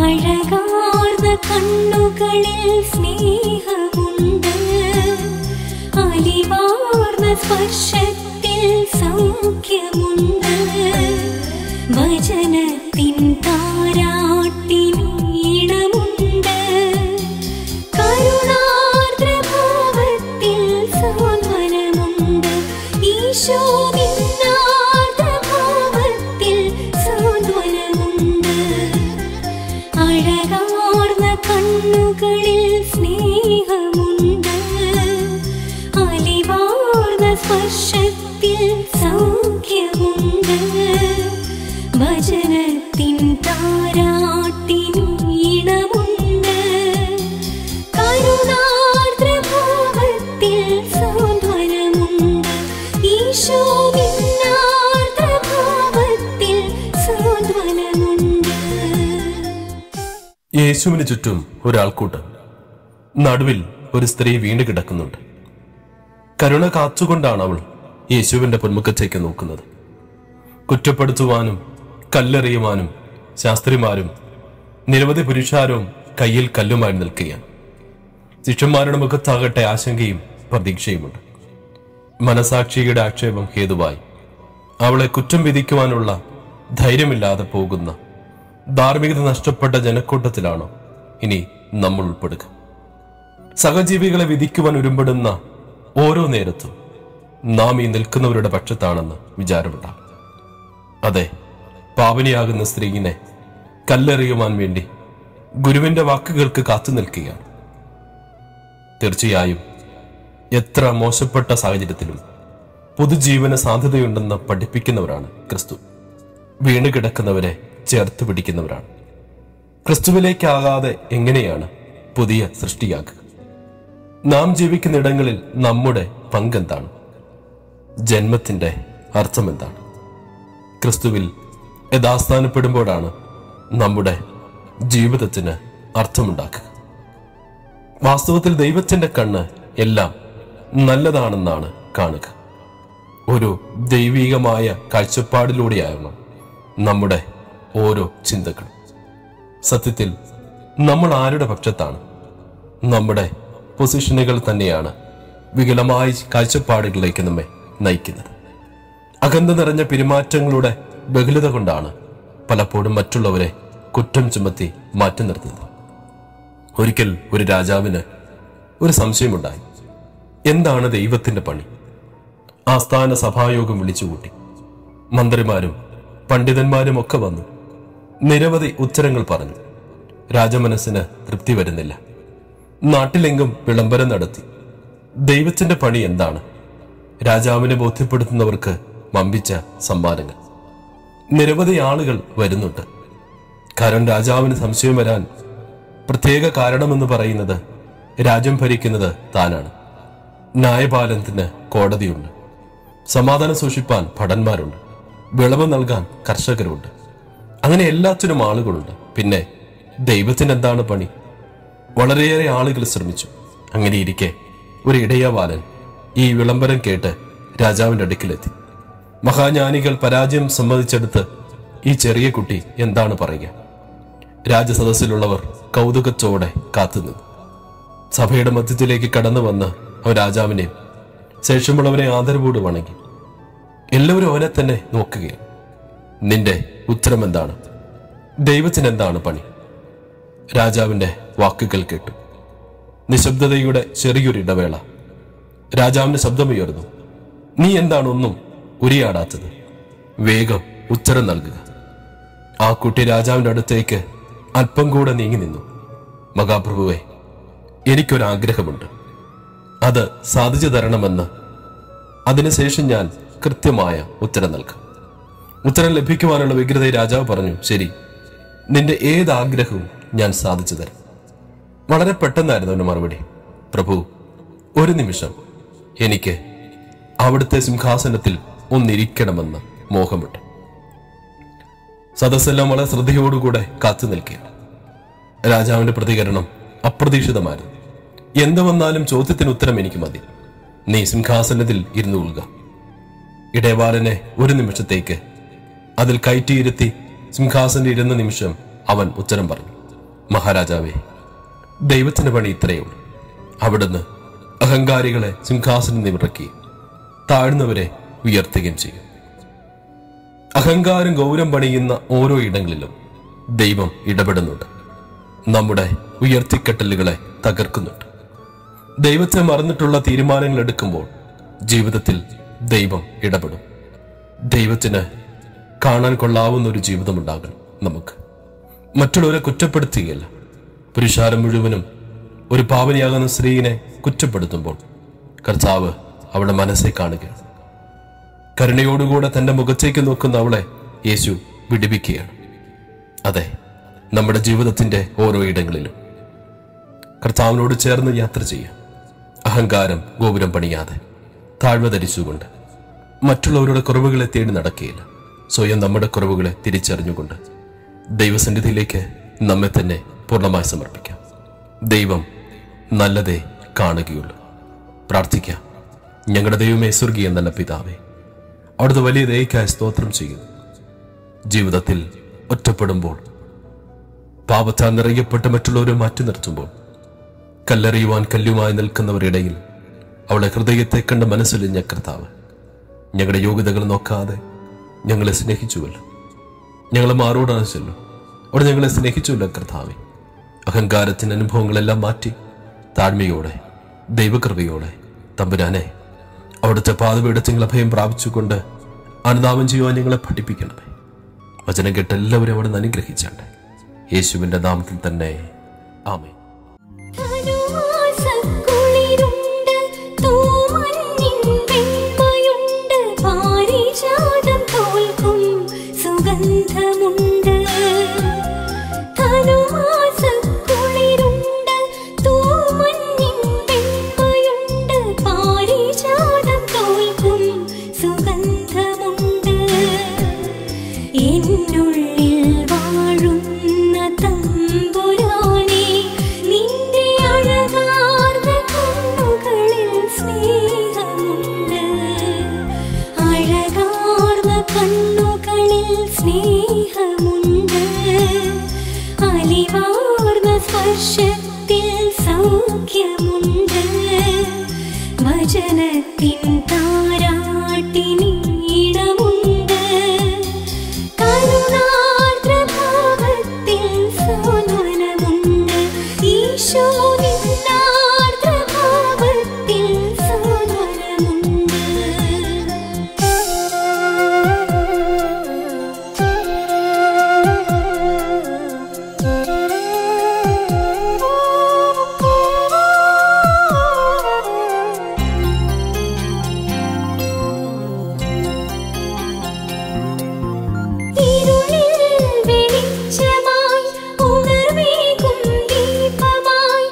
അഴകാർന്ന കണ്ണുകളിൽ സ്നേഹമുണ്ട് അലിവാർന്ന സ്പർശത്തിൽ സൗഖ്യമുണ്ട് വചനത്തിൻ താരാട്ടിനീണമുണ്ട് കരുണാർദ്രഭാവത്തിൽ സാന്ത്വനമുണ്ട് ഈശോ നിന്നാർദ്രഭാവത്തിൽ സാന്ത്വനമുണ്ട് അഴകാർന്ന കണ്ണുകളിൽ സ്നേഹമുണ്ട് അലിവാർന്ന സ്പർശത്തിൽ സൗഖ്യമുണ്ട് വചനത്തിൻ താരാട്ടിനീണമുണ്ട് കരുണാർദ്രഭാവത്തിൽ സാന്ത്വനമുണ്ട് ഈശോ നിന്നാർദ്രഭാവത്തിൽ സാന്ത്വനമുണ്ട് യേശുവിന് ചുറ്റും ഒരാൾക്കൂട്ടം നടുവിൽ ഒരു സ്ത്രീ വീണ് കിടക്കുന്നുണ്ട് കരുണ കാത്തുകൊണ്ടാണ് അവൾ യേശുവിന്റെ പൊന്മുഖത്തേക്ക് നോക്കുന്നത് കുറ്റപ്പെടുത്തുവാനും കല്ലെറിയുവാനും ശാസ്ത്രിമാരും നിരവധി പുരുഷാരവും കയ്യിൽ കല്ലുമായി നിൽക്കുകയാണ് ശിഷ്യന്മാരുടെ മുഖത്താകട്ടെ ആശങ്കയും പ്രതീക്ഷയുമുണ്ട് മനസാക്ഷിയുടെ ആക്ഷേപം ഹേതുവായി അവളെ കുറ്റം വിധിക്കുവാനുള്ള ധൈര്യമില്ലാതെ പോകുന്ന ധാർമ്മികത നഷ്ടപ്പെട്ട ജനക്കൂട്ടത്തിലാണോ ഇനി നമ്മൾ ഉൾപ്പെടുക സഹജീവികളെ വിധിക്കുവാൻ ഉരുമ്പെടുന്ന ഓരോ നേരത്തും നാം ഈ നിൽക്കുന്നവരുടെ പക്ഷത്താണെന്ന് വിചാരമുണ്ടാകും അതെ പാവനിയാകുന്ന സ്ത്രീയിനെ കല്ലെറിയുവാൻ വേണ്ടി ഗുരുവിന്റെ വാക്കുകൾക്ക് കാത്തു നിൽക്കുകയാണ് തീർച്ചയായും എത്ര മോശപ്പെട്ട സാഹചര്യത്തിലും പുതുജീവന സാധ്യതയുണ്ടെന്ന് പഠിപ്പിക്കുന്നവരാണ് ക്രിസ്തു വീണ് കിടക്കുന്നവരെ ചേർത്ത് പിടിക്കുന്നവരാണ് ക്രിസ്തുവിലേക്കാകാതെ എങ്ങനെയാണ് പുതിയ സൃഷ്ടിയാക്കുക നാം ജീവിക്കുന്ന ഇടങ്ങളിൽ നമ്മുടെ പങ്കെന്താണ് ജന്മത്തിന്റെ അർത്ഥം എന്താണ് ക്രിസ്തുവിൽ യഥാസ്ഥാനപ്പെടുമ്പോഴാണ് നമ്മുടെ ജീവിതത്തിന് അർത്ഥമുണ്ടാക്കുക വാസ്തവത്തിൽ ദൈവത്തിന്റെ കണ്ണ് എല്ലാം നല്ലതാണെന്നാണ് കാണുക ഒരു ദൈവികമായ കാഴ്ചപ്പാടിലൂടെയാകണം നമ്മുടെ ഓരോ ചിന്തകളും സത്യത്തിൽ നമ്മൾ ആരുടെ പക്ഷത്താണ് നമ്മുടെ പൊസിഷനുകൾ തന്നെയാണ് വികലമായ കാഴ്ചപ്പാടുകളിലേക്ക് നമ്മെ നയിക്കുന്നത് അകന്ത നിറഞ്ഞ പെരുമാറ്റങ്ങളുടെ ബഹുലത കൊണ്ടാണ് പലപ്പോഴും മറ്റുള്ളവരെ കുറ്റം ചുമത്തി മാറ്റി നിർത്തുന്നത് ഒരിക്കൽ ഒരു രാജാവിന് ഒരു സംശയമുണ്ടായി എന്താണ് ദൈവത്തിന്റെ പണി ആസ്ഥാന സഭായോഗം വിളിച്ചുകൂട്ടി മന്ത്രിമാരും പണ്ഡിതന്മാരും ഒക്കെ വന്നു നിരവധി ഉത്തരങ്ങൾ പറഞ്ഞു രാജമനസ്സിന് തൃപ്തി വരുന്നില്ല നാട്ടിലെങ്കും വിളംബരം നടത്തി ദൈവത്തിന്റെ പണി എന്താണ് രാജാവിനെ ബോധ്യപ്പെടുത്തുന്നവർക്ക് വമ്പിച്ച സമ്മാനങ്ങൾ നിരവധി ആളുകൾ വരുന്നുണ്ട് കാരണം രാജാവിന് സംശയം വരാൻ പ്രത്യേക കാരണമെന്ന് പറയുന്നത് രാജ്യം ഭരിക്കുന്നത് താനാണ് ന്യായപാലനത്തിന് കോടതിയുണ്ട് സമാധാനം സൂക്ഷിപ്പാൻ ഭടന്മാരുണ്ട് വിളവ് നൽകാൻ കർഷകരുണ്ട് അങ്ങനെ എല്ലാത്തിനും ആളുകളുണ്ട് പിന്നെ ദൈവത്തിന് എന്താണ് പണി വളരെയേറെ ആളുകൾ ശ്രമിച്ചു അങ്ങനെ ഇരിക്കെ ഒരു ഇടയബാലൻ ഈ വിളംബരം കേട്ട് രാജാവിന്റെ അടുക്കിലെത്തി മഹാജ്ഞാനികൾ പരാജയം സമ്മതിച്ചെടുത്ത് ഈ ചെറിയ കുട്ടി എന്താണ് പറയുക രാജസദസ്സിലുള്ളവർ കൗതുകത്തോടെ കാത്തുനിന്നു സഭയുടെ മധ്യത്തിലേക്ക് കടന്നു വന്ന് അവൻ രാജാവിനെയും ശേഷമുള്ളവരെ ആദരവോട് വണങ്ങി എല്ലാവരും അവനെ തന്നെ നോക്കുകയാണ് നിന്റെ ഉത്തരം എന്താണ് ദൈവത്തിന് എന്താണ് പണി രാജാവിന്റെ വാക്കുകൾ കേട്ടു നിശബ്ദതയുടെ ചെറിയൊരു ഇടവേള രാജാവിന്റെ ശബ്ദമുയർന്നു നീ എന്താണ് ഒന്നും ഉരിയാടാത്തത് വേഗം ഉത്തരം നൽകുക ആ കുട്ടി രാജാവിന്റെ അടുത്തേക്ക് അല്പം കൂടെ നീങ്ങി നിന്നു മഹാപ്രഭുവെ എനിക്കൊരാഗ്രഹമുണ്ട് അത് സാധിച്ചു തരണമെന്ന് അതിനുശേഷം ഞാൻ കൃത്യമായ ഉത്തരം നൽകാം ഉത്തരം ലഭിക്കുവാനുള്ള വ്യഗ്രതയെ രാജാവ് പറഞ്ഞു ശരി നിന്റെ ഏത് ആഗ്രഹവും ഞാൻ സാധിച്ചു തരാം വളരെ പെട്ടെന്നായിരുന്നു അവന്റെ മറുപടി പ്രഭു ഒരു നിമിഷം എനിക്ക് അവിടുത്തെ സിംഹാസനത്തിൽ ഒന്നിരിക്കണമെന്ന് മോഹമുണ്ട് സദസ്സെല്ലാം വളരെ ശ്രദ്ധയോടുകൂടെ കാത്തു നിൽക്കുകയാണ് രാജാവിന്റെ പ്രതികരണം അപ്രതീക്ഷിതമായിരുന്നു എന്ത് വന്നാലും ചോദ്യത്തിന് ഉത്തരം എനിക്ക് മതി നീ സിംഹാസനത്തിൽ ഇരുന്നു കൊള്ളുക ഇടയബാലനെ ഒരു നിമിഷത്തേക്ക് അതിൽ കയറ്റിയിരുത്തി സിംഹാസനത്തിൽ ഇരുന്ന നിമിഷം അവൻ ഉത്തരം പറഞ്ഞു മഹാരാജാവേ ദൈവത്തിന്റെ പണി ഇത്രയേ ഉള്ളൂ അവിടുന്ന് അഹങ്കാരികളെ സിംഹാസനം നിമിറക്കുകയും താഴ്ന്നവരെ ഉയർത്തുകയും ചെയ്യും അഹങ്കാരം ഗൗരം പണിയുന്ന ഓരോ ഇടങ്ങളിലും ദൈവം ഇടപെടുന്നുണ്ട് നമ്മുടെ ഉയർത്തിക്കെട്ടലുകളെ തകർക്കുന്നുണ്ട് ദൈവത്തെ മറന്നിട്ടുള്ള തീരുമാനങ്ങൾ എടുക്കുമ്പോൾ ജീവിതത്തിൽ ദൈവം ഇടപെടും ദൈവത്തിന് കാണാൻ കൊള്ളാവുന്ന ഒരു ജീവിതമുണ്ടാകണം നമുക്ക് മറ്റുള്ളവരെ കുറ്റപ്പെടുത്തുകയല്ല പുരുഷാരം മുഴുവനും ഒരു പാവനിയാകുന്ന സ്ത്രീയെ കുറ്റപ്പെടുത്തുമ്പോൾ കർത്താവ് അവളുടെ മനസ്സെ കാണുകയാണ് കരുണയോടുകൂടെ തന്റെ മുഖത്തേക്ക് നോക്കുന്ന അവളെ യേശു വിടിവിക്കുകയാണ് അതെ നമ്മുടെ ജീവിതത്തിന്റെ ഓരോ ഇടങ്ങളിലും കർത്താവിനോട് ചേർന്ന് യാത്ര ചെയ്യാം അഹങ്കാരം ഗോപുരം പണിയാതെ താഴ്മ ധരിച്ചുകൊണ്ട് മറ്റുള്ളവരുടെ കുറവുകളെ തേടി നടക്കുകയില്ല സ്വയം നമ്മുടെ കുറവുകളെ തിരിച്ചറിഞ്ഞുകൊണ്ട് ദൈവസന്നിധിയിലേക്ക് നമ്മെ തന്നെ പൂർണ്ണമായി സമർപ്പിക്കാം ദൈവം നല്ലതേ കാണുകയുള്ളൂ പ്രാർത്ഥിക്കാം ഞങ്ങളുടെ ദൈവമേ സ്വർഗീയ നല്ല പിതാവേ അവിടുത്തെ വലിയ ദയക്കായി സ്തോത്രം ചെയ്യുന്നു ജീവിതത്തിൽ ഒറ്റപ്പെടുമ്പോൾ പാപത്താൽ നിറയപ്പെട്ട് മറ്റുള്ളവരെ മാറ്റി നിർത്തുമ്പോൾ കല്ലെറിയുവാൻ കല്ലുമായി നിൽക്കുന്നവരിടയിൽ അവളെ ഹൃദയത്തെ കണ്ട് മനസ്സിലിഞ്ഞ കർത്താവ് ഞങ്ങളുടെ യോഗ്യതകൾ നോക്കാതെ ഞങ്ങളെ സ്നേഹിച്ചുവല്ലോ ഞങ്ങളെ മാറോടാണ് ചെല്ലും അവിടെ ഞങ്ങളെ സ്നേഹിച്ചുവല്ലോ കർത്താവെ അഹങ്കാരത്തിന്റെ അനുഭവങ്ങളെല്ലാം മാറ്റി താഴ്മയോടെ ദൈവകൃപയോടെ തമ്പുരാനെ അവിടുത്തെ പാതപീഠത്തിൽ അഭയം പ്രാപിച്ചുകൊണ്ട് അനുതാപം ചെയ്യുവാൻ ഞങ്ങളെ പഠിപ്പിക്കണമേ വചനം കേട്ട് എല്ലാവരും അവിടെ നിന്ന് അനുഗ്രഹിച്ചാട്ടെ യേശുവിന്റെ നാമത്തിൽ തന്നെ ആമേ ധനുമാസക്കുളിരുണ്ട്, തൂമഞ്ഞിൻ വെണ്മയുണ്ട്, പാരിജാതം തോൽക്കും സുഗന്ധമുണ്ട്. ധനുമാസക്കുളിരുണ്ട്, തൂമഞ്ഞിൻ വെണ്മയുണ്ട്, പാരിജാതം തോൽക്കും സുഗന്ധമുണ്ട് എന്നുള്ളിൽ വാഴുന്ന തമ്പുരാനെ നിന്റെ അഴകാർന്ന കണ്ണുകളിൽ സ്നേഹമുണ്ട് അഴകാർന്ന കണ്ണുകളിൽ സ്നേഹമുണ്ട് അലിവാർന്ന സ്പർശത്തിൽ സൗഖ്യമുണ്ട് വചനത്തിൻ താരാട്ടിനീണമുണ്ട് കരുണാർദ്രഭാവത്തിൽ സാന്ത്വനമുണ്ട് ഈശോ നിന്നാർദ്രഭാവത്തിൽ സാന്ത്വനമുണ്ട് ഇരുളിൽ വെളിച്ചമായി ഉണർവേകും ദീപമായി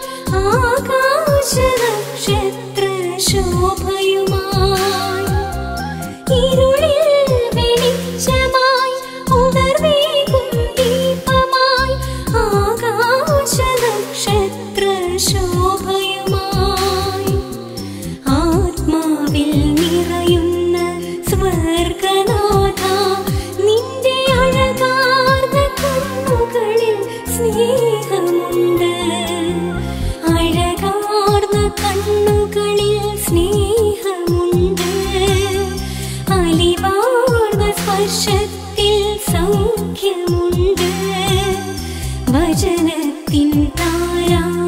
ആകാശനക്ഷത്ര ശോഭയുമായി ഇരുളിൽ വെളിച്ചമായി ഉണർവേകും ദീപമായി ആകാശനക്ഷത്ര ശോഭയുമായി ആത്മാവിൽ നിറയുന്ന സ്വർഗനാഥ നിന്റെ അഴകാർന്ന കണ്ണുകളിൽ സ്നേഹമുണ്ട് അഴകാർന്ന കണ്ണുകളിൽ സ്നേഹമുണ്ട് അലിവാർന്ന സ്പർശത്തിൽ സൗഖ്യമുണ്ട് വചനത്തിൻ താരാ